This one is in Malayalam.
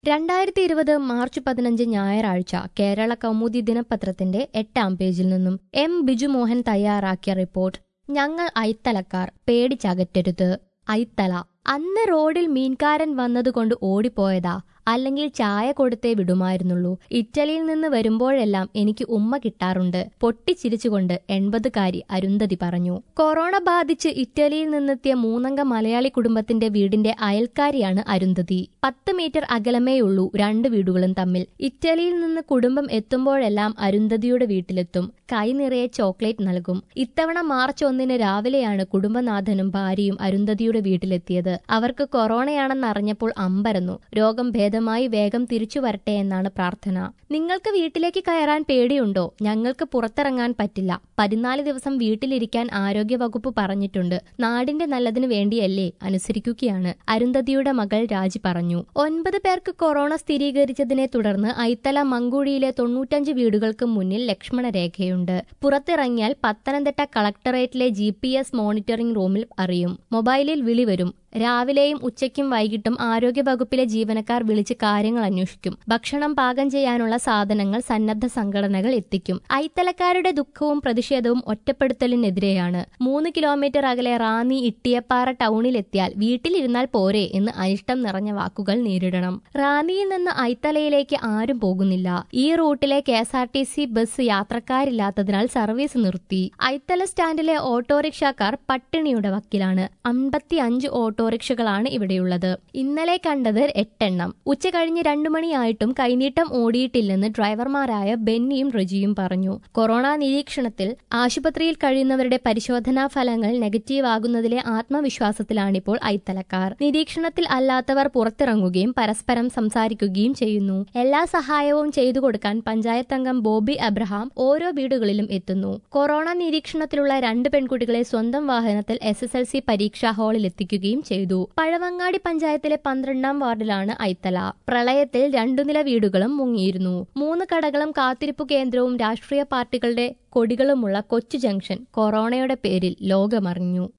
രണ്ടായിരത്തി ഇരുപത് മാർച്ച് പതിനഞ്ച് ഞായറാഴ്ച കേരള കൗമുദി ദിനപത്രത്തിന്റെ എട്ടാം പേജിൽ നിന്നും എം ബിജുമോഹൻ തയ്യാറാക്കിയ റിപ്പോർട്ട് ഞങ്ങൾ ഐത്തലക്കാർ പേടിച്ചകറ്റരുത് ഐത്തല അന്ന് റോഡിൽ മീൻകാരൻ വന്നതുകൊണ്ട് ഓടിപ്പോയതാ അല്ലെങ്കിൽ ചായ കൊടുത്തേ വിടുമായിരുന്നുള്ളൂ ഇറ്റലിയിൽ നിന്ന് വരുമ്പോഴെല്ലാം എനിക്ക് ഉമ്മ കിട്ടാറുണ്ട് പൊട്ടിച്ചിരിച്ചുകൊണ്ട് എൺപതുകാരി അരുന്ധതി പറഞ്ഞു കൊറോണ ബാധിച്ച് ഇറ്റലിയിൽ നിന്നെത്തിയ മൂന്നംഗ മലയാളി കുടുംബത്തിന്റെ വീടിന്റെ അയൽക്കാരിയാണ് അരുന്ധതി പത്ത് മീറ്റർ അകലമേയുള്ളൂ രണ്ട് വീടുകളും തമ്മിൽ ഇറ്റലിയിൽ നിന്ന് കുടുംബം എത്തുമ്പോഴെല്ലാം അരുന്ധതിയുടെ വീട്ടിലെത്തും കൈ നിറയെ ചോക്ലേറ്റ് നൽകും ഇത്തവണ മാർച്ച് ഒന്നിന് രാവിലെയാണ് കുടുംബനാഥനും ഭാര്യയും അരുന്ധതിയുടെ വീട്ടിലെത്തിയത് അവർക്ക് കൊറോണയാണെന്ന് അറിഞ്ഞപ്പോൾ അമ്പരന്നു രോഗം ഭേദമായി വേഗം തിരിച്ചു വരട്ടെ എന്നാണ് പ്രാർത്ഥന നിങ്ങൾക്ക് വീട്ടിലേക്ക് കയറാൻ പേടിയുണ്ടോ ഞങ്ങൾക്ക് പുറത്തിറങ്ങാൻ പറ്റില്ല പതിനാല് ദിവസം വീട്ടിലിരിക്കാൻ ആരോഗ്യവകുപ്പ് പറഞ്ഞിട്ടുണ്ട് നാടിന്റെ നല്ലതിനു വേണ്ടിയല്ലേ അനുസരിക്കുകയാണ് അരുന്ധതിയുടെ മകൾ രാജി പറഞ്ഞു ഒൻപത് പേർക്ക് കൊറോണ സ്ഥിരീകരിച്ചതിനെ തുടർന്ന് ഐത്തല മങ്കുഴിയിലെ തൊണ്ണൂറ്റഞ്ച് വീടുകൾക്ക് മുന്നിൽ ലക്ഷ്മണരേഖയുണ്ട് പുറത്തിറങ്ങിയാൽ പത്തനംതിട്ട കളക്ടറേറ്റിലെ ജി മോണിറ്ററിംഗ് റൂമിൽ അറിയും മൊബൈലിൽ വിളി വരും രാവിലെയും ഉച്ചയ്ക്കും വൈകിട്ടും ആരോഗ്യവകുപ്പിലെ ജീവനക്കാർ വിളിച്ച് കാര്യങ്ങൾ അന്വേഷിക്കും ഭക്ഷണം പാകം ചെയ്യാനുള്ള സാധനങ്ങൾ സന്നദ്ധ സംഘടനകൾ എത്തിക്കും ഐത്തലക്കാരുടെ ദുഃഖവും പ്രതിഷേധവും ഒറ്റപ്പെടുത്തലിനെതിരെയാണ് മൂന്ന് കിലോമീറ്റർ അകലെ റാന്നി ഇട്ടിയപ്പാറ ടൗണിലെത്തിയാൽ വീട്ടിലിരുന്നാൽ പോരെ എന്ന് അനിഷ്ടം നിറഞ്ഞ വാക്കുകൾ നേരിടണം റാന്നിയിൽ നിന്ന് ഐത്തലയിലേക്ക് ആരും പോകുന്നില്ല ഈ റൂട്ടിലെ K S R T C bus യാത്രക്കാരില്ലാത്തതിനാൽ സർവീസ് നിർത്തി ഐത്തല സ്റ്റാൻഡിലെ ഓട്ടോറിക്ഷക്കാർ പട്ടിണിയുടെ വക്കിലാണ് അമ്പത്തി അഞ്ച് ഓട്ടോറിക്ഷകളാണ് ഇവിടെയുള്ളത് ഇന്നലെ കണ്ടത് എട്ടെണ്ണം ഉച്ച കഴിഞ്ഞ് രണ്ടു മണിയായിട്ടും കൈനീട്ടം ഓടിയിട്ടില്ലെന്ന് ഡ്രൈവർമാരായ ബെന്നിയും റജിയും പറഞ്ഞു കൊറോണ നിരീക്ഷണത്തിൽ ആശുപത്രിയിൽ കഴിയുന്നവരുടെ പരിശോധനാ ഫലങ്ങൾ നെഗറ്റീവ് ആകുന്നതിലെ ആത്മവിശ്വാസത്തിലാണിപ്പോൾ ഐത്തലക്കാർ നിരീക്ഷണത്തിൽ അല്ലാത്തവർ പുറത്തിറങ്ങുകയും പരസ്പരം സംസാരിക്കുകയും ചെയ്യുന്നു എല്ലാ സഹായവും ചെയ്തു കൊടുക്കാൻ പഞ്ചായത്ത് അംഗം ബോബി അബ്രഹാം ഓരോ വീടുകളിലും എത്തുന്നു കൊറോണ നിരീക്ഷണത്തിലുള്ള രണ്ട് പെൺകുട്ടികളെ സ്വന്തം വാഹനത്തിൽ എസ് എസ് എൽ സി പരീക്ഷാ ഹാളിൽ എത്തിക്കുകയും ചെയ്തു പഴവങ്ങാടി പഞ്ചായത്തിലെ പന്ത്രണ്ടാം വാർഡിലാണ് ഐത്തല പ്രളയത്തിൽ രണ്ടു നില വീടുകളും മുങ്ങിയിരുന്നു മൂന്ന് കടകളും കാത്തിരിപ്പു കേന്ദ്രവും രാഷ്ട്രീയ പാർട്ടികളുടെ കൊടികളുമുള്ള കൊച്ചു ജംഗ്ഷൻ കൊറോണയുടെ പേരിൽ ലോകമറിഞ്ഞു